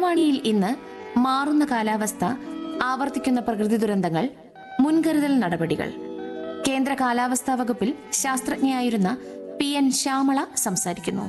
കിസാൻവാണിയിൽ ഇന്ന് മാറുന്ന കാലാവസ്ഥ ആവർത്തിക്കുന്ന പ്രകൃതി ദുരന്തങ്ങൾ മുൻകരുതൽ നടപടികൾ കേന്ദ്ര കാലാവസ്ഥാ വകുപ്പിൽ ശാസ്ത്രജ്ഞയായിരുന്ന പി എൻ ശ്യാമള സംസാരിക്കുന്നു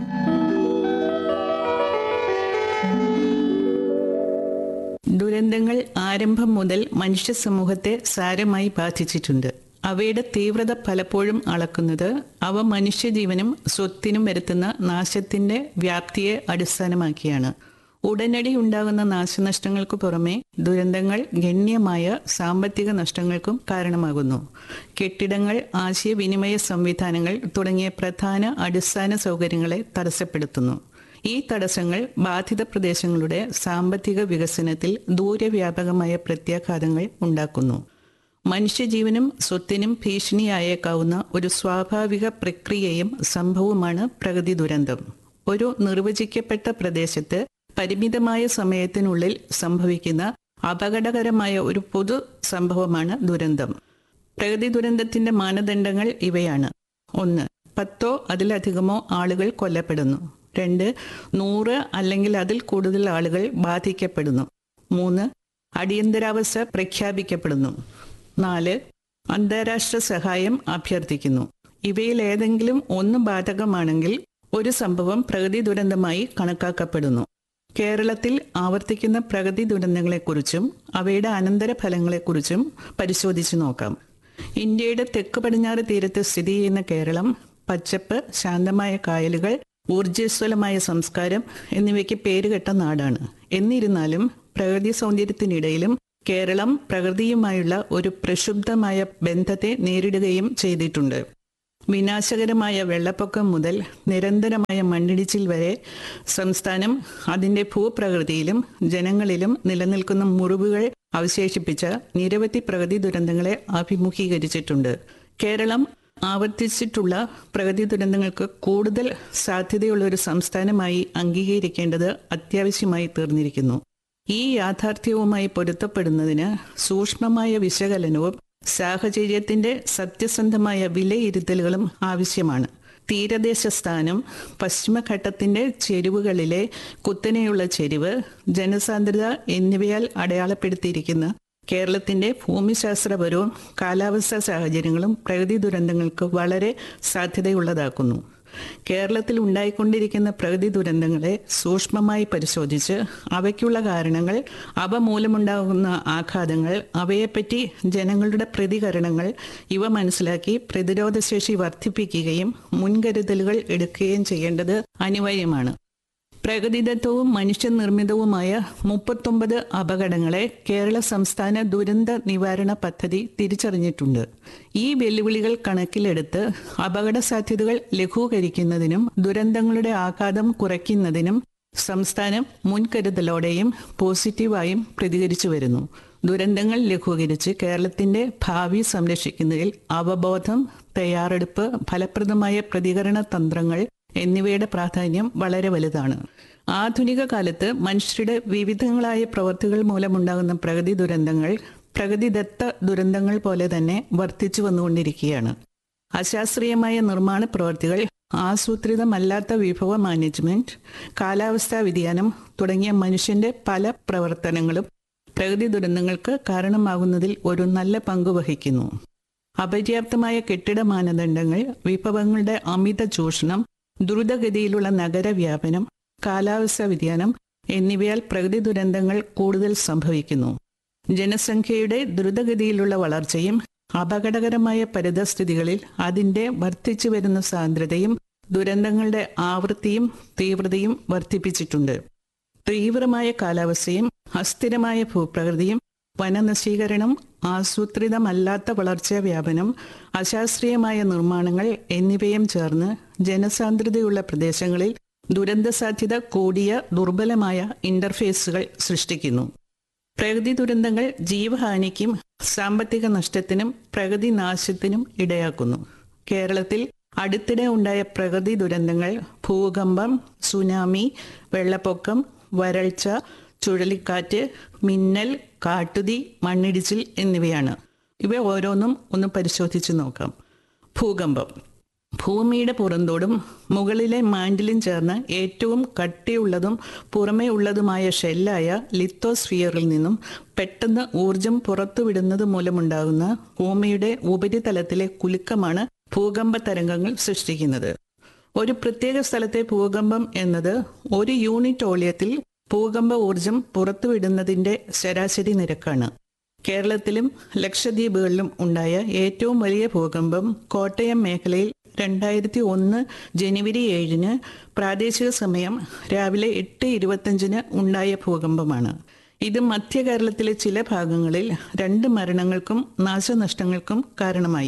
ദുരന്തങ്ങൾ ആരംഭം മുതൽ മനുഷ്യ സമൂഹത്തെ സാരമായി ബാധിച്ചിട്ടുണ്ട് അവയുടെ തീവ്രത പലപ്പോഴും അളക്കുന്നത് അവ മനുഷ്യജീവനും സ്വത്തിനും വരുത്തുന്ന നാശത്തിന്റെ വ്യാപ്തിയെ അടിസ്ഥാനമാക്കിയാണ് ഉടനടി ഉണ്ടാകുന്ന നാശനഷ്ടങ്ങൾക്ക് പുറമെ ദുരന്തങ്ങൾ ഗണ്യമായ സാമ്പത്തിക നഷ്ടങ്ങൾക്കും കാരണമാകുന്നു കെട്ടിടങ്ങൾ ആശയവിനിമയ സംവിധാനങ്ങൾ തുടങ്ങിയ പ്രധാന അടിസ്ഥാന സൗകര്യങ്ങളെ തടസ്സപ്പെടുത്തുന്നു ഈ തടസ്സങ്ങൾ ബാധിത പ്രദേശങ്ങളുടെ സാമ്പത്തിക വികസനത്തിൽ ദൂരവ്യാപകമായ പ്രത്യാഘാതങ്ങൾ ഉണ്ടാക്കുന്നു മനുഷ്യജീവനും സ്വത്തിനും ഭീഷണിയായേക്കാവുന്ന ഒരു സ്വാഭാവിക പ്രക്രിയയും സംഭവമാണ് പ്രകൃതി ദുരന്തം ഒരു നിർവചിക്കപ്പെട്ട പ്രദേശത്ത് പരിമിതമായ സമയത്തിനുള്ളിൽ സംഭവിക്കുന്ന അപകടകരമായ ഒരു പൊതു സംഭവമാണ് ദുരന്തം പ്രകൃതി ദുരന്തത്തിന്റെ മാനദണ്ഡങ്ങൾ ഇവയാണ് ഒന്ന് പത്തോ അതിലധികമോ ആളുകൾ കൊല്ലപ്പെടുന്നു രണ്ട് നൂറ് അല്ലെങ്കിൽ അതിൽ കൂടുതൽ ആളുകൾ ബാധിക്കപ്പെടുന്നു മൂന്ന് അടിയന്തരാവസ്ഥ പ്രഖ്യാപിക്കപ്പെടുന്നു നാല് അന്താരാഷ്ട്ര സഹായം അഭ്യർത്ഥിക്കുന്നു ഇവയിൽ ഏതെങ്കിലും ഒന്ന് ബാധകമാണെങ്കിൽ ഒരു സംഭവം പ്രകൃതി ദുരന്തമായി കണക്കാക്കപ്പെടുന്നു കേരളത്തിൽ ആവർത്തിക്കുന്ന പ്രകൃതി ദുരന്തങ്ങളെക്കുറിച്ചും അവയുടെ അനന്തരഫലങ്ങളെക്കുറിച്ചും പരിശോധിച്ചു നോക്കാം ഇന്ത്യയുടെ തെക്ക് പടിഞ്ഞാറ് തീരത്ത് സ്ഥിതി ചെയ്യുന്ന കേരളം പച്ചപ്പ് ശാന്തമായ കായലുകൾ ഊർജ്ജസ്വലമായ സംസ്കാരം എന്നിവയ്ക്ക് പേരുകെട്ട നാടാണ് എന്നിരുന്നാലും പ്രകൃതി സൗന്ദര്യത്തിനിടയിലും കേരളം പ്രകൃതിയുമായുള്ള ഒരു പ്രക്ഷുബ്ധമായ ബന്ധത്തെ നേരിടുകയും ചെയ്തിട്ടുണ്ട് വിനാശകരമായ വെള്ളപ്പൊക്കം മുതൽ നിരന്തരമായ മണ്ണിടിച്ചിൽ വരെ സംസ്ഥാനം അതിൻ്റെ ഭൂപ്രകൃതിയിലും ജനങ്ങളിലും നിലനിൽക്കുന്ന മുറിവുകൾ അവശേഷിപ്പിച്ച നിരവധി പ്രകൃതി ദുരന്തങ്ങളെ അഭിമുഖീകരിച്ചിട്ടുണ്ട് കേരളം ആവർത്തിച്ചിട്ടുള്ള പ്രകൃതി ദുരന്തങ്ങൾക്ക് കൂടുതൽ സാധ്യതയുള്ള ഒരു സംസ്ഥാനമായി അംഗീകരിക്കേണ്ടത് അത്യാവശ്യമായി തീർന്നിരിക്കുന്നു ഈ യാഥാർത്ഥ്യവുമായി പൊരുത്തപ്പെടുന്നതിന് സൂക്ഷ്മമായ വിശകലനവും സാഹചര്യത്തിന്റെ സത്യസന്ധമായ വിലയിരുത്തലുകളും ആവശ്യമാണ് തീരദേശ സ്ഥാനം പശ്ചിമഘട്ടത്തിന്റെ ചെരുവുകളിലെ കുത്തനെയുള്ള ചെരിവ് ജനസാന്ദ്രത എന്നിവയാൽ അടയാളപ്പെടുത്തിയിരിക്കുന്ന കേരളത്തിന്റെ ഭൂമിശാസ്ത്രപരവും കാലാവസ്ഥാ സാഹചര്യങ്ങളും പ്രകൃതി ദുരന്തങ്ങൾക്ക് വളരെ സാധ്യതയുള്ളതാക്കുന്നു കേരളത്തിൽ ഉണ്ടായിക്കൊണ്ടിരിക്കുന്ന പ്രകൃതി ദുരന്തങ്ങളെ സൂക്ഷ്മമായി പരിശോധിച്ച് അവയ്ക്കുള്ള കാരണങ്ങൾ അവ മൂലമുണ്ടാകുന്ന ആഘാതങ്ങൾ അവയെപ്പറ്റി ജനങ്ങളുടെ പ്രതികരണങ്ങൾ ഇവ മനസ്സിലാക്കി പ്രതിരോധശേഷി വർദ്ധിപ്പിക്കുകയും മുൻകരുതലുകൾ എടുക്കുകയും ചെയ്യേണ്ടത് അനിവാര്യമാണ് പ്രകൃതിദത്തവും മനുഷ്യനിർമ്മിതവുമായ മുപ്പത്തൊമ്പത് അപകടങ്ങളെ കേരള സംസ്ഥാന ദുരന്ത നിവാരണ പദ്ധതി തിരിച്ചറിഞ്ഞിട്ടുണ്ട് ഈ വെല്ലുവിളികൾ കണക്കിലെടുത്ത് അപകട സാധ്യതകൾ ലഘൂകരിക്കുന്നതിനും ദുരന്തങ്ങളുടെ ആഘാതം കുറയ്ക്കുന്നതിനും സംസ്ഥാനം മുൻകരുതലോടെയും പോസിറ്റീവായും പ്രതികരിച്ചു വരുന്നു ദുരന്തങ്ങൾ ലഘൂകരിച്ച് കേരളത്തിന്റെ ഭാവി സംരക്ഷിക്കുന്നതിൽ അവബോധം തയ്യാറെടുപ്പ് ഫലപ്രദമായ പ്രതികരണ തന്ത്രങ്ങൾ എന്നിവയുടെ പ്രാധാന്യം വളരെ വലുതാണ് ആധുനിക കാലത്ത് മനുഷ്യരുടെ വിവിധങ്ങളായ പ്രവൃത്തികൾ മൂലമുണ്ടാകുന്ന പ്രകൃതി ദുരന്തങ്ങൾ പ്രകൃതിദത്ത ദുരന്തങ്ങൾ പോലെ തന്നെ വർദ്ധിച്ചു വന്നുകൊണ്ടിരിക്കുകയാണ് അശാസ്ത്രീയമായ നിർമ്മാണ പ്രവൃത്തികൾ ആസൂത്രിതമല്ലാത്ത വിഭവ മാനേജ്മെന്റ് കാലാവസ്ഥാ വ്യതിയാനം തുടങ്ങിയ മനുഷ്യന്റെ പല പ്രവർത്തനങ്ങളും പ്രകൃതി ദുരന്തങ്ങൾക്ക് കാരണമാകുന്നതിൽ ഒരു നല്ല പങ്ക് വഹിക്കുന്നു അപര്യാപ്തമായ കെട്ടിട മാനദണ്ഡങ്ങൾ വിഭവങ്ങളുടെ അമിത ചൂഷണം ദ്രുതഗതിയിലുള്ള നഗരവ്യാപനം കാലാവസ്ഥാ വ്യതിയാനം എന്നിവയാൽ പ്രകൃതി ദുരന്തങ്ങൾ കൂടുതൽ സംഭവിക്കുന്നു ജനസംഖ്യയുടെ ദ്രുതഗതിയിലുള്ള വളർച്ചയും അപകടകരമായ പരിതസ്ഥിതികളിൽ അതിന്റെ വർദ്ധിച്ചു വരുന്ന സാന്ദ്രതയും ദുരന്തങ്ങളുടെ ആവൃത്തിയും തീവ്രതയും വർദ്ധിപ്പിച്ചിട്ടുണ്ട് തീവ്രമായ കാലാവസ്ഥയും അസ്ഥിരമായ ഭൂപ്രകൃതിയും വനനശീകരണം ആസൂത്രിതമല്ലാത്ത വളർച്ചാ വ്യാപനം അശാസ്ത്രീയമായ നിർമ്മാണങ്ങൾ എന്നിവയും ചേർന്ന് ജനസാന്ദ്രതയുള്ള പ്രദേശങ്ങളിൽ ദുരന്ത സാധ്യത കൂടിയ ദുർബലമായ ഇന്റർഫേസുകൾ സൃഷ്ടിക്കുന്നു പ്രകൃതി ദുരന്തങ്ങൾ ജീവഹാനിക്കും സാമ്പത്തിക നഷ്ടത്തിനും പ്രകൃതി നാശത്തിനും ഇടയാക്കുന്നു കേരളത്തിൽ അടുത്തിടെ ഉണ്ടായ പ്രകൃതി ദുരന്തങ്ങൾ ഭൂകമ്പം സുനാമി വെള്ളപ്പൊക്കം വരൾച്ച ചുഴലിക്കാറ്റ് മിന്നൽ കാട്ടുതീ മണ്ണിടിച്ചിൽ എന്നിവയാണ് ഇവ ഓരോന്നും ഒന്ന് പരിശോധിച്ച് നോക്കാം ഭൂകമ്പം ഭൂമിയുടെ പുറന്തോടും മുകളിലെ മാൻഡിലും ചേർന്ന് ഏറ്റവും കട്ടിയുള്ളതും പുറമേ ഉള്ളതുമായ ഷെല്ലായ ലിത്തോസ്ഫിയറിൽ നിന്നും പെട്ടെന്ന് ഊർജം പുറത്തുവിടുന്നത് മൂലമുണ്ടാകുന്ന ഭൂമിയുടെ ഉപരിതലത്തിലെ കുലുക്കമാണ് ഭൂകമ്പ തരംഗങ്ങൾ സൃഷ്ടിക്കുന്നത് ഒരു പ്രത്യേക സ്ഥലത്തെ ഭൂകമ്പം എന്നത് ഒരു യൂണിറ്റ് ഓളിയത്തിൽ ഭൂകമ്പ ഊർജം പുറത്തുവിടുന്നതിന്റെ ശരാശരി നിരക്കാണ് കേരളത്തിലും ലക്ഷദ്വീപുകളിലും ഉണ്ടായ ഏറ്റവും വലിയ ഭൂകമ്പം കോട്ടയം മേഖലയിൽ രണ്ടായിരത്തി ഒന്ന് ജനുവരി ഏഴിന് പ്രാദേശിക സമയം രാവിലെ എട്ട് ഇരുപത്തഞ്ചിന് ഉണ്ടായ ഭൂകമ്പമാണ് ഇത് മധ്യ കേരളത്തിലെ ചില ഭാഗങ്ങളിൽ രണ്ട് മരണങ്ങൾക്കും നാശനഷ്ടങ്ങൾക്കും കാരണമായി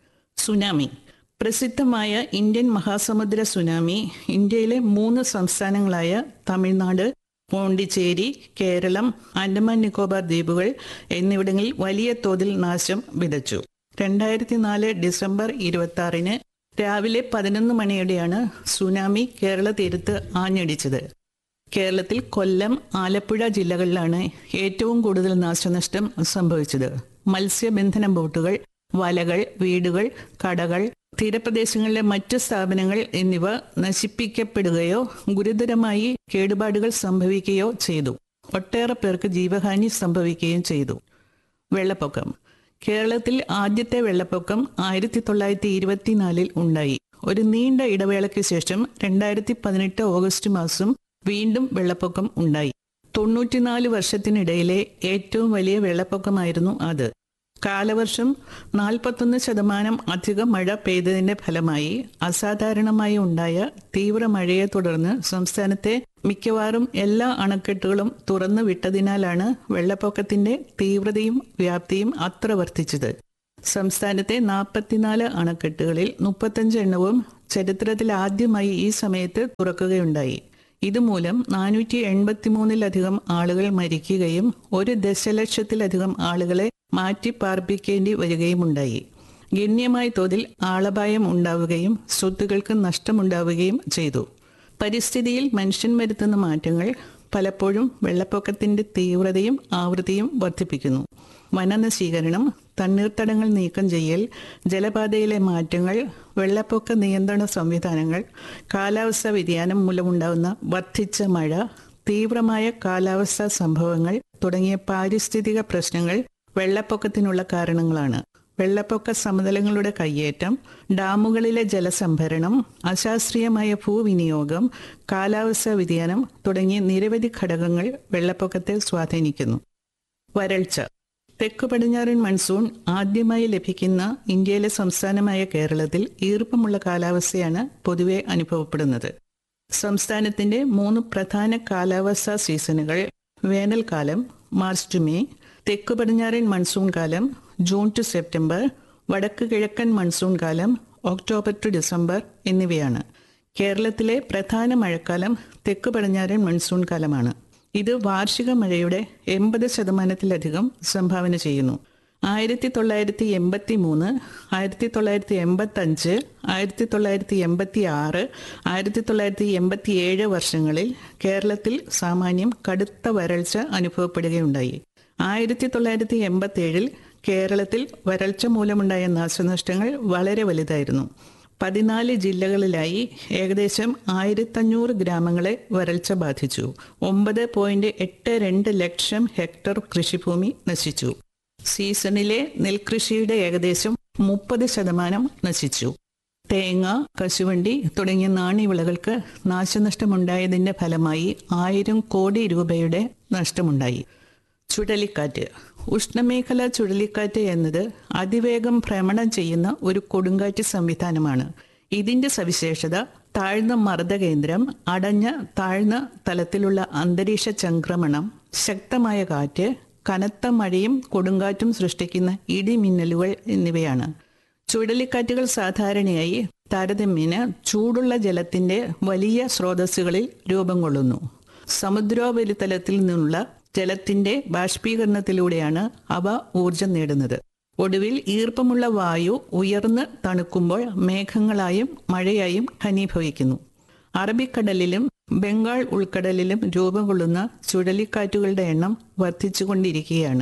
സുനാമി പ്രസിദ്ധമായ ഇന്ത്യൻ മഹാസമുദ്ര സുനാമി ഇന്ത്യയിലെ മൂന്ന് സംസ്ഥാനങ്ങളായ തമിഴ്നാട് പോണ്ടിച്ചേരി കേരളം ആൻഡമാൻ നിക്കോബാർ ദ്വീപുകൾ എന്നിവിടങ്ങളിൽ വലിയ തോതിൽ നാശം വിതച്ചു രണ്ടായിരത്തി നാല് ഡിസംബർ ഇരുപത്തി ആറിന് രാവിലെ പതിനൊന്ന് മണിയോടെയാണ് സുനാമി കേരള തീരത്ത് ആഞ്ഞടിച്ചത് കേരളത്തിൽ കൊല്ലം ആലപ്പുഴ ജില്ലകളിലാണ് ഏറ്റവും കൂടുതൽ നാശനഷ്ടം സംഭവിച്ചത് മത്സ്യബന്ധന ബോട്ടുകൾ വലകൾ വീടുകൾ കടകൾ തീരപ്രദേശങ്ങളിലെ മറ്റ് സ്ഥാപനങ്ങൾ എന്നിവ നശിപ്പിക്കപ്പെടുകയോ ഗുരുതരമായി കേടുപാടുകൾ സംഭവിക്കുകയോ ചെയ്തു ഒട്ടേറെ പേർക്ക് ജീവഹാനി സംഭവിക്കുകയും ചെയ്തു വെള്ളപ്പൊക്കം കേരളത്തിൽ ആദ്യത്തെ വെള്ളപ്പൊക്കം ആയിരത്തി തൊള്ളായിരത്തി ഇരുപത്തിനാലിൽ ഉണ്ടായി ഒരു നീണ്ട ഇടവേളയ്ക്ക് ശേഷം രണ്ടായിരത്തി പതിനെട്ട് ഓഗസ്റ്റ് മാസം വീണ്ടും വെള്ളപ്പൊക്കം ഉണ്ടായി തൊണ്ണൂറ്റിനാല് വർഷത്തിനിടയിലെ ഏറ്റവും വലിയ വെള്ളപ്പൊക്കമായിരുന്നു അത് കാലവർഷം നാൽപ്പത്തൊന്ന് ശതമാനം അധികം മഴ പെയ്തതിന്റെ ഫലമായി അസാധാരണമായി ഉണ്ടായ തീവ്ര മഴയെ തുടർന്ന് സംസ്ഥാനത്തെ മിക്കവാറും എല്ലാ അണക്കെട്ടുകളും തുറന്നു വിട്ടതിനാലാണ് വെള്ളപ്പൊക്കത്തിന്റെ തീവ്രതയും വ്യാപ്തിയും അത്ര വർദ്ധിച്ചത് സംസ്ഥാനത്തെ നാൽപ്പത്തിനാല് അണക്കെട്ടുകളിൽ മുപ്പത്തഞ്ച് എണ്ണവും ചരിത്രത്തിൽ ആദ്യമായി ഈ സമയത്ത് തുറക്കുകയുണ്ടായി ഇതുമൂലം നാനൂറ്റി എൺപത്തിമൂന്നിലധികം ആളുകൾ മരിക്കുകയും ഒരു ദശലക്ഷത്തിലധികം ആളുകളെ മാറ്റി പാർപ്പിക്കേണ്ടി വരികയുമുണ്ടായി ഗണ്യമായ തോതിൽ ആളപായം ഉണ്ടാവുകയും സ്വത്തുക്കൾക്ക് നഷ്ടമുണ്ടാവുകയും ചെയ്തു പരിസ്ഥിതിയിൽ മനുഷ്യൻ വരുത്തുന്ന മാറ്റങ്ങൾ പലപ്പോഴും വെള്ളപ്പൊക്കത്തിന്റെ തീവ്രതയും ആവൃത്തിയും വർദ്ധിപ്പിക്കുന്നു വനനശീകരണം തണ്ണീർത്തടങ്ങൾ നീക്കം ചെയ്യൽ ജലപാതയിലെ മാറ്റങ്ങൾ വെള്ളപ്പൊക്ക നിയന്ത്രണ സംവിധാനങ്ങൾ കാലാവസ്ഥാ വ്യതിയാനം മൂലമുണ്ടാകുന്ന വർദ്ധിച്ച മഴ തീവ്രമായ കാലാവസ്ഥാ സംഭവങ്ങൾ തുടങ്ങിയ പാരിസ്ഥിതിക പ്രശ്നങ്ങൾ വെള്ളപ്പൊക്കത്തിനുള്ള കാരണങ്ങളാണ് വെള്ളപ്പൊക്ക സമതലങ്ങളുടെ കയ്യേറ്റം ഡാമുകളിലെ ജലസംഭരണം അശാസ്ത്രീയമായ ഭൂവിനിയോഗം കാലാവസ്ഥാ വ്യതിയാനം തുടങ്ങിയ നിരവധി ഘടകങ്ങൾ വെള്ളപ്പൊക്കത്തെ സ്വാധീനിക്കുന്നു വരൾച്ച തെക്കു പടിഞ്ഞാറൻ മൺസൂൺ ആദ്യമായി ലഭിക്കുന്ന ഇന്ത്യയിലെ സംസ്ഥാനമായ കേരളത്തിൽ ഈർപ്പമുള്ള കാലാവസ്ഥയാണ് പൊതുവെ അനുഭവപ്പെടുന്നത് സംസ്ഥാനത്തിന്റെ മൂന്ന് പ്രധാന കാലാവസ്ഥാ സീസണുകൾ വേനൽക്കാലം മാർച്ച് ടു മെയ് തെക്കു പടിഞ്ഞാറൻ മൺസൂൺ കാലം ജൂൺ ടു സെപ്റ്റംബർ വടക്ക് കിഴക്കൻ മൺസൂൺ കാലം ഒക്ടോബർ ടു ഡിസംബർ എന്നിവയാണ് കേരളത്തിലെ പ്രധാന മഴക്കാലം തെക്കു പടിഞ്ഞാറൻ മൺസൂൺ കാലമാണ് ഇത് വാർഷിക മഴയുടെ എൺപത് ശതമാനത്തിലധികം സംഭാവന ചെയ്യുന്നു ആയിരത്തി തൊള്ളായിരത്തി എൺപത്തി മൂന്ന് ആയിരത്തി തൊള്ളായിരത്തി എൺപത്തി അഞ്ച് ആയിരത്തി തൊള്ളായിരത്തി എൺപത്തി ആറ് ആയിരത്തി തൊള്ളായിരത്തി എൺപത്തി ഏഴ് വർഷങ്ങളിൽ കേരളത്തിൽ സാമാന്യം കടുത്ത വരൾച്ച അനുഭവപ്പെടുകയുണ്ടായി ആയിരത്തി തൊള്ളായിരത്തി എൺപത്തി ഏഴിൽ കേരളത്തിൽ വരൾച്ച മൂലമുണ്ടായ നാശനഷ്ടങ്ങൾ വളരെ വലുതായിരുന്നു പതിനാല് ജില്ലകളിലായി ഏകദേശം ആയിരത്തഞ്ഞൂറ് ഗ്രാമങ്ങളെ വരൾച്ച ബാധിച്ചു ഒമ്പത് പോയിന്റ് എട്ട് രണ്ട് ലക്ഷം ഹെക്ടർ കൃഷിഭൂമി നശിച്ചു സീസണിലെ നെൽകൃഷിയുടെ ഏകദേശം മുപ്പത് ശതമാനം നശിച്ചു തേങ്ങ കശുവണ്ടി തുടങ്ങിയ നാണ്യവിളകൾക്ക് നാശനഷ്ടമുണ്ടായതിന്റെ ഫലമായി ആയിരം കോടി രൂപയുടെ നഷ്ടമുണ്ടായി ചുഴലിക്കാറ്റ് ഉഷ്ണമേഖല ചുഴലിക്കാറ്റ് എന്നത് അതിവേഗം ഭ്രമണം ചെയ്യുന്ന ഒരു കൊടുങ്കാറ്റ് സംവിധാനമാണ് ഇതിന്റെ സവിശേഷത താഴ്ന്ന മർദ്ദകേന്ദ്രം അടഞ്ഞ താഴ്ന്ന തലത്തിലുള്ള അന്തരീക്ഷ ചംക്രമണം ശക്തമായ കാറ്റ് കനത്ത മഴയും കൊടുങ്കാറ്റും സൃഷ്ടിക്കുന്ന ഇടിമിന്നലുകൾ എന്നിവയാണ് ചുഴലിക്കാറ്റുകൾ സാധാരണയായി താരതമ്യേന ചൂടുള്ള ജലത്തിന്റെ വലിയ സ്രോതസ്സുകളിൽ രൂപം കൊള്ളുന്നു സമുദ്രോപരിതലത്തിൽ നിന്നുള്ള ജലത്തിന്റെ ബാഷ്പീകരണത്തിലൂടെയാണ് അവ ഊർജം നേടുന്നത് ഒടുവിൽ ഈർപ്പമുള്ള വായു ഉയർന്ന് തണുക്കുമ്പോൾ മേഘങ്ങളായും മഴയായും ഘനീഭവിക്കുന്നു അറബിക്കടലിലും ബംഗാൾ ഉൾക്കടലിലും രൂപം കൊള്ളുന്ന ചുഴലിക്കാറ്റുകളുടെ എണ്ണം വർദ്ധിച്ചുകൊണ്ടിരിക്കുകയാണ്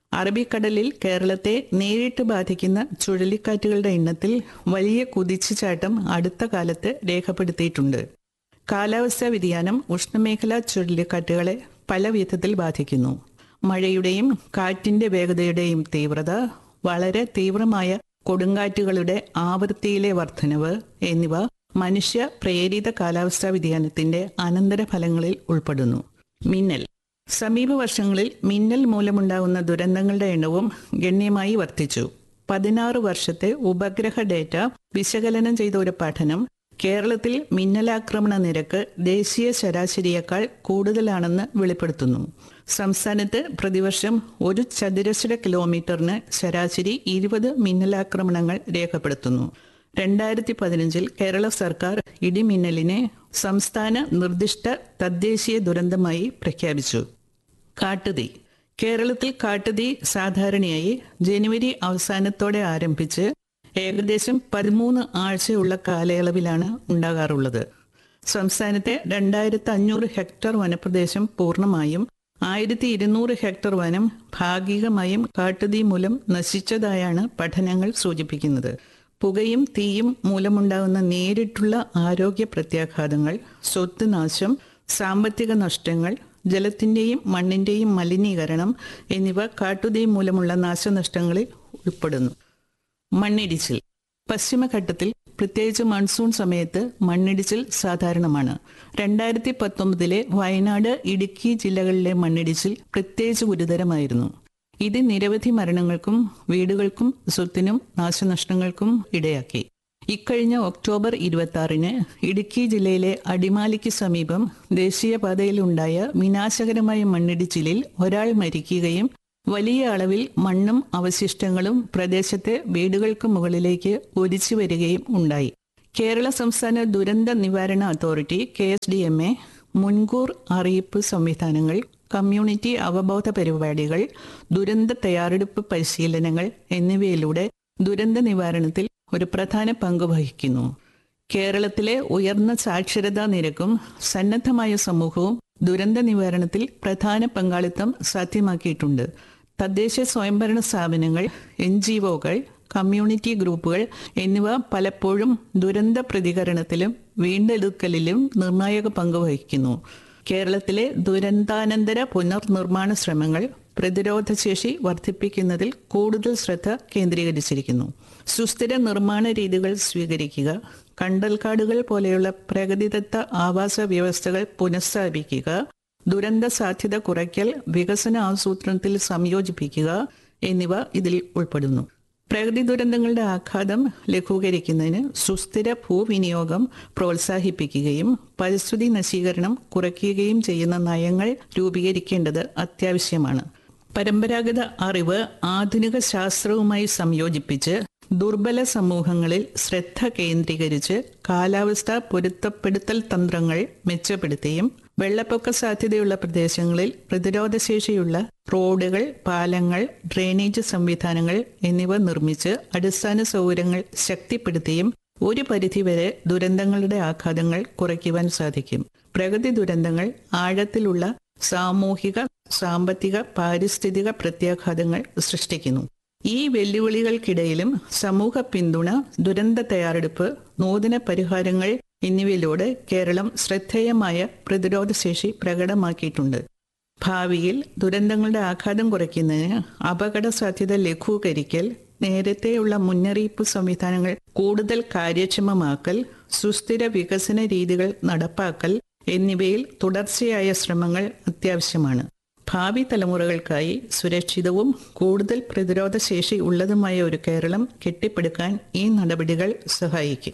അറബിക്കടലിൽ കേരളത്തെ നേരിട്ട് ബാധിക്കുന്ന ചുഴലിക്കാറ്റുകളുടെ എണ്ണത്തിൽ വലിയ കുതിച്ചുചാട്ടം അടുത്ത കാലത്ത് രേഖപ്പെടുത്തിയിട്ടുണ്ട് കാലാവസ്ഥാ വ്യതിയാനം ഉഷ്ണമേഖലാ ചുഴലിക്കാറ്റുകളെ പല വിധത്തിൽ ബാധിക്കുന്നു മഴയുടെയും കാറ്റിന്റെ വേഗതയുടെയും തീവ്രത വളരെ തീവ്രമായ കൊടുങ്കാറ്റുകളുടെ ആവൃത്തിയിലെ വർധനവ് എന്നിവ മനുഷ്യ പ്രേരിത കാലാവസ്ഥാ വ്യതിയാനത്തിന്റെ അനന്തരഫലങ്ങളിൽ ഉൾപ്പെടുന്നു മിന്നൽ സമീപ വർഷങ്ങളിൽ മിന്നൽ മൂലമുണ്ടാകുന്ന ദുരന്തങ്ങളുടെ എണ്ണവും ഗണ്യമായി വർദ്ധിച്ചു പതിനാറ് വർഷത്തെ ഉപഗ്രഹ ഡേറ്റ വിശകലനം ചെയ്ത ഒരു പഠനം കേരളത്തിൽ മിന്നലാക്രമണ നിരക്ക് ദേശീയ ശരാശരിയേക്കാൾ കൂടുതലാണെന്ന് വെളിപ്പെടുത്തുന്നു സംസ്ഥാനത്ത് പ്രതിവർഷം ഒരു ചതുരശ്ര കിലോമീറ്ററിന് ശരാശരി ഇരുപത് മിന്നലാക്രമണങ്ങൾ രേഖപ്പെടുത്തുന്നു രണ്ടായിരത്തി പതിനഞ്ചിൽ കേരള സർക്കാർ ഇടിമിന്നലിനെ സംസ്ഥാന നിർദ്ദിഷ്ട തദ്ദേശീയ ദുരന്തമായി പ്രഖ്യാപിച്ചു കാട്ടുതീ കേരളത്തിൽ കാട്ടുതീ സാധാരണയായി ജനുവരി അവസാനത്തോടെ ആരംഭിച്ച് ഏകദേശം പതിമൂന്ന് ആഴ്ചയുള്ള കാലയളവിലാണ് ഉണ്ടാകാറുള്ളത് സംസ്ഥാനത്തെ രണ്ടായിരത്തി അഞ്ഞൂറ് ഹെക്ടർ വനപ്രദേശം പൂർണ്ണമായും ആയിരത്തി ഇരുന്നൂറ് ഹെക്ടർ വനം ഭാഗികമായും കാട്ടുതീ മൂലം നശിച്ചതായാണ് പഠനങ്ങൾ സൂചിപ്പിക്കുന്നത് പുകയും തീയും മൂലമുണ്ടാകുന്ന നേരിട്ടുള്ള ആരോഗ്യ പ്രത്യാഘാതങ്ങൾ സ്വത്ത് നാശം സാമ്പത്തിക നഷ്ടങ്ങൾ ജലത്തിന്റെയും മണ്ണിന്റെയും മലിനീകരണം എന്നിവ കാട്ടുതീ മൂലമുള്ള നാശനഷ്ടങ്ങളിൽ ഉൾപ്പെടുന്നു മണ്ണിടിച്ചിൽ പശ്ചിമഘട്ടത്തിൽ പ്രത്യേകിച്ച് മൺസൂൺ സമയത്ത് മണ്ണിടിച്ചിൽ സാധാരണമാണ് രണ്ടായിരത്തി പത്തൊമ്പതിലെ വയനാട് ഇടുക്കി ജില്ലകളിലെ മണ്ണിടിച്ചിൽ പ്രത്യേകിച്ച് ഗുരുതരമായിരുന്നു ഇത് നിരവധി മരണങ്ങൾക്കും വീടുകൾക്കും സ്വത്തിനും നാശനഷ്ടങ്ങൾക്കും ഇടയാക്കി ഇക്കഴിഞ്ഞ ഒക്ടോബർ ഇരുപത്തി ആറിന് ഇടുക്കി ജില്ലയിലെ അടിമാലിക്ക് സമീപം ദേശീയപാതയിലുണ്ടായ വിനാശകരമായ മണ്ണിടിച്ചിലിൽ ഒരാൾ മരിക്കുകയും വലിയ അളവിൽ മണ്ണും അവശിഷ്ടങ്ങളും പ്രദേശത്തെ വീടുകൾക്ക് മുകളിലേക്ക് ഒലിച്ചു വരികയും ഉണ്ടായി കേരള സംസ്ഥാന ദുരന്ത നിവാരണ authority K S D M A മുൻകൂർ അറിയിപ്പ് സംവിധാനങ്ങൾ കമ്മ്യൂണിറ്റി അവബോധ പരിപാടികൾ ദുരന്ത തയ്യാറെടുപ്പ് പരിശീലനങ്ങൾ എന്നിവയിലൂടെ ദുരന്ത നിവാരണത്തിൽ ഒരു പ്രധാന പങ്ക് വഹിക്കുന്നു കേരളത്തിലെ ഉയർന്ന സാക്ഷരതാ നിരക്കും സന്നദ്ധമായ സമൂഹവും ദുരന്ത നിവാരണത്തിൽ പ്രധാന പങ്കാളിത്തം സാധ്യമാക്കിയിട്ടുണ്ട് തദ്ദേശ സ്വയംഭരണ സ്ഥാപനങ്ങൾ എൻ ജി ഒകൾ കമ്മ്യൂണിറ്റി ഗ്രൂപ്പുകൾ എന്നിവ പലപ്പോഴും ദുരന്ത പ്രതികരണത്തിലും വീണ്ടെടുക്കലിലും നിർണായക പങ്ക് വഹിക്കുന്നു കേരളത്തിലെ ദുരന്താനന്തര പുനർനിർമ്മാണ ശ്രമങ്ങൾ പ്രതിരോധശേഷി വർദ്ധിപ്പിക്കുന്നതിൽ കൂടുതൽ ശ്രദ്ധ കേന്ദ്രീകരിച്ചിരിക്കുന്നു സുസ്ഥിര നിർമ്മാണ രീതികൾ സ്വീകരിക്കുക കണ്ടൽക്കാടുകൾ പോലെയുള്ള പ്രകൃതിദത്ത ആവാസ വ്യവസ്ഥകൾ പുനഃസ്ഥാപിക്കുക ദുരന്ത സാധ്യത കുറയ്ക്കൽ വികസന ആസൂത്രണത്തിൽ സംയോജിപ്പിക്കുക എന്നിവ ഇതിൽ ഉൾപ്പെടുന്നു പ്രകൃതി ദുരന്തങ്ങളുടെ ആഘാതം ലഘൂകരിക്കുന്നതിന് സുസ്ഥിര ഭൂവിനിയോഗം പ്രോത്സാഹിപ്പിക്കുകയും പരിസ്ഥിതി നശീകരണം കുറയ്ക്കുകയും ചെയ്യുന്ന നയങ്ങൾ രൂപീകരിക്കേണ്ടത് അത്യാവശ്യമാണ് പരമ്പരാഗത അറിവ് ആധുനിക ശാസ്ത്രവുമായി സംയോജിപ്പിച്ച് ദുർബല സമൂഹങ്ങളിൽ ശ്രദ്ധ കേന്ദ്രീകരിച്ച് കാലാവസ്ഥ പൊരുത്തപ്പെടുത്തൽ തന്ത്രങ്ങൾ മെച്ചപ്പെടുത്തിയും വെള്ളപ്പൊക്ക സാധ്യതയുള്ള പ്രദേശങ്ങളിൽ പ്രതിരോധശേഷിയുള്ള റോഡുകൾ പാലങ്ങൾ ഡ്രെയിനേജ് സംവിധാനങ്ങൾ എന്നിവ നിർമ്മിച്ച് അടിസ്ഥാന സൗകര്യങ്ങൾ ശക്തിപ്പെടുത്തിയും ഒരു പരിധിവരെ ദുരന്തങ്ങളുടെ ആഘാതങ്ങൾ കുറയ്ക്കുവാൻ സാധിക്കും പ്രകൃതി ദുരന്തങ്ങൾ ആഴത്തിലുള്ള സാമൂഹിക സാമ്പത്തിക പാരിസ്ഥിതിക പ്രത്യാഘാതങ്ങൾ സൃഷ്ടിക്കുന്നു ഈ വെല്ലുവിളികൾക്കിടയിലും സമൂഹ പിന്തുണ ദുരന്ത തയ്യാറെടുപ്പ് നൂതന പരിഹാരങ്ങൾ എന്നിവയിലൂടെ കേരളം ശ്രദ്ധേയമായ പ്രതിരോധശേഷി പ്രകടമാക്കിയിട്ടുണ്ട് ഭാവിയിൽ ദുരന്തങ്ങളുടെ ആഘാതം കുറയ്ക്കുന്നതിന് അപകട സാധ്യത ലഘൂകരിക്കൽ നേരത്തെയുള്ള മുന്നറിയിപ്പ് സംവിധാനങ്ങൾ കൂടുതൽ കാര്യക്ഷമമാക്കൽ സുസ്ഥിര വികസന രീതികൾ നടപ്പാക്കൽ എന്നിവയിൽ തുടർച്ചയായ ശ്രമങ്ങൾ അത്യാവശ്യമാണ് ഭാവി തലമുറകൾക്കായി സുരക്ഷിതവും കൂടുതൽ പ്രതിരോധശേഷി ഉള്ളതുമായ ഒരു കേരളം കെട്ടിപ്പടുക്കാൻ ഈ നടപടികൾ സഹായിക്കും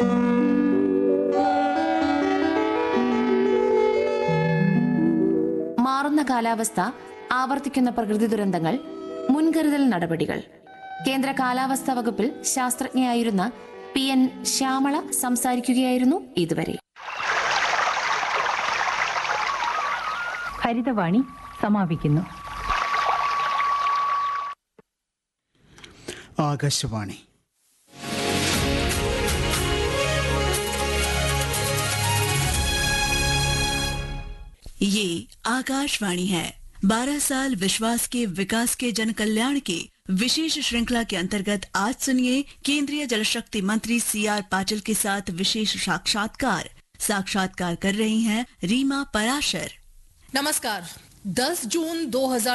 മാറുന്ന കാലാവസ്ഥ ആവർത്തിക്കുന്ന പ്രകൃതി ദുരന്തങ്ങൾ മുൻകരുതൽ നടപടികൾ കേന്ദ്ര കാലാവസ്ഥാ വകുപ്പിൽ ശാസ്ത്രജ്ഞയായിരുന്ന പി എൻ ശ്യാമള സംസാരിക്കുകയായിരുന്നു ഇതുവരെ ഹരിതവാണി സമാപിക്കുന്നു ആകാശവാണി ये आकाशवाणी है बारह साल विश्वास के विकास के जन कल्याण की विशेष श्रृंखला के अंतर्गत आज सुनिए केंद्रीय जल शक्ति मंत्री सी आर पाटिल के साथ विशेष साक्षात्कार साक्षात्कार कर रही हैं रीमा पराशर नमस्कार 10 जून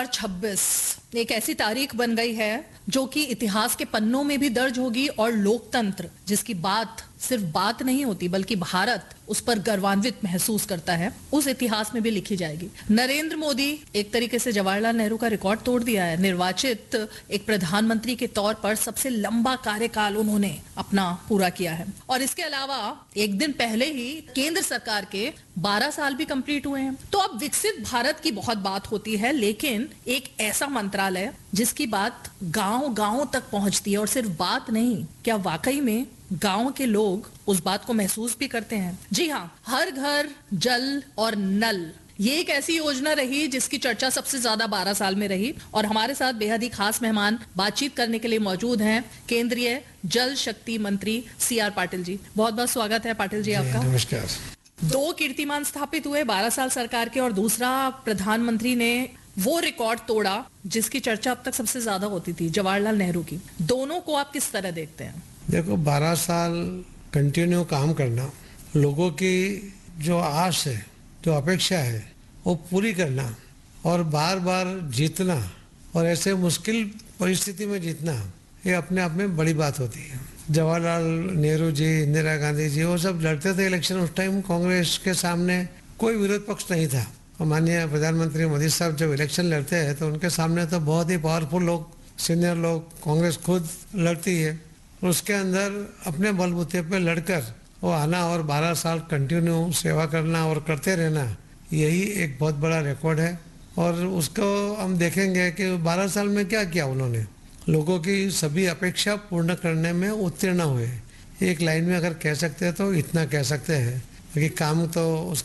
2026 एक ऐसी तारीख बन गई है जो कि इतिहास के पन्नों में भी दर्ज होगी और लोकतंत्र जिसकी बात सिर्फ बात नहीं होती बल्कि भारत उस पर गर्वान्वित महसूस करता है उस इतिहास में भी लिखी जाएगी नरेंद्र मोदी एक तरीके से जवाहरलाल नेहरू का रिकॉर्ड तोड़ दिया है निर्वाचित एक प्रधानमंत्री के तौर पर सबसे लंबा कार्यकाल उन्होंने अपना पूरा किया है और इसके अलावा एक दिन पहले ही केंद्र सरकार के 12 साल भी कंप्लीट हुए हैं तो अब विकसित भारत की बहुत बात होती है लेकिन एक ऐसा मंत्रालय जिसकी बात गांव गांव तक पहुंचती है और सिर्फ बात नहीं क्या वाकई में गांव के लोग उस बात को महसूस भी करते हैं जी हाँ हर घर जल और नल ये एक ऐसी योजना रही जिसकी चर्चा सबसे ज्यादा 12 साल में रही और हमारे साथ बेहद ही खास मेहमान बातचीत करने के लिए मौजूद हैं केंद्रीय जल शक्ति मंत्री सी आर पाटिल जी बहुत बहुत स्वागत है पाटिल जी आपका नमस्कार दो कीर्तिमान स्थापित हुए 12 साल सरकार के और दूसरा प्रधानमंत्री ने वो रिकॉर्ड तोड़ा जिसकी चर्चा अब तक सबसे ज्यादा होती थी जवाहरलाल नेहरू की दोनों को आप किस तरह देखते हैं देखो 12 साल कंटिन्यू काम करना लोगों की जो आस है जो अपेक्षा है वो पूरी करना और बार बार जीतना और ऐसे मुश्किल परिस्थिति में जीतना ये अपने आप में बड़ी बात होती है जवाहरलाल नेहरू जी इंदिरा गांधी जी वो सब लड़ते थे इलेक्शन उस टाइम कांग्रेस के सामने कोई विरोध पक्ष नहीं था और माननीय प्रधानमंत्री मोदी साहब जब इलेक्शन लड़ते हैं तो उनके सामने तो बहुत ही पावरफुल लोग सीनियर लोग कांग्रेस खुद लड़ती है उसके अंदर अपने बलबूते पे लड़कर वो आना और 12 साल कंटिन्यू सेवा करना और करते रहना यही एक बहुत बड़ा रिकॉर्ड है और उसको हम देखेंगे कि 12 साल में क्या किया उन्होंने लोगों की सभी अपेक्षा पूर्ण करने में उत्तीर्ण हुए एक लाइन में अगर कह सकते हैं तो इतना कह सकते हैं क्योंकि काम तो उसके